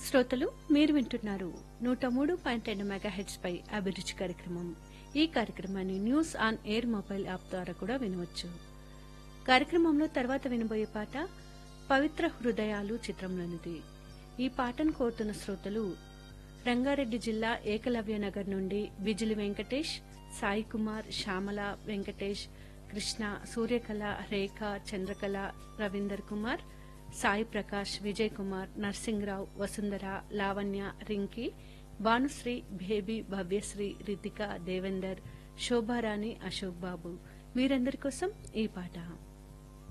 శ్రోతలు మీరు వింటున్నారు నూట మూడు పాయింట్ రెండు మెగాహెడ్స్ పై అభిరుచి కార్యక్రమం ఈ కార్యక్రమాన్ని news on air mobile app ద్వారా కూడా వినవచ్చు కార్యక్రమంలో తర్వాత వినబోయే పాట పవిత్ర హృదయాలు చిత్రంలోనిది ఈ పాటను కోరుతున్న శ్రోతలు రంగారెడ్డి జిల్లా ఏకలవ్య నగర్ నుండి విజిలి వెంకటేష్ సాయి కుమార్ శ్యామల వెంకటేష్ కృష్ణ సూర్యకళ రేఖ చంద్రకళ రవీందర్ కుమార్ సాయి ప్రకాష్ విజయ్ కుమార్ నర్సింగ్రావు వసుంధర లావణ్య రింకి భానుశ్రీ బేబీ భవ్యశ్రీ రితిక దేవేందర్ శోభారాణి అశోక్ బాబు వీరందరి కోసం ఈ పాట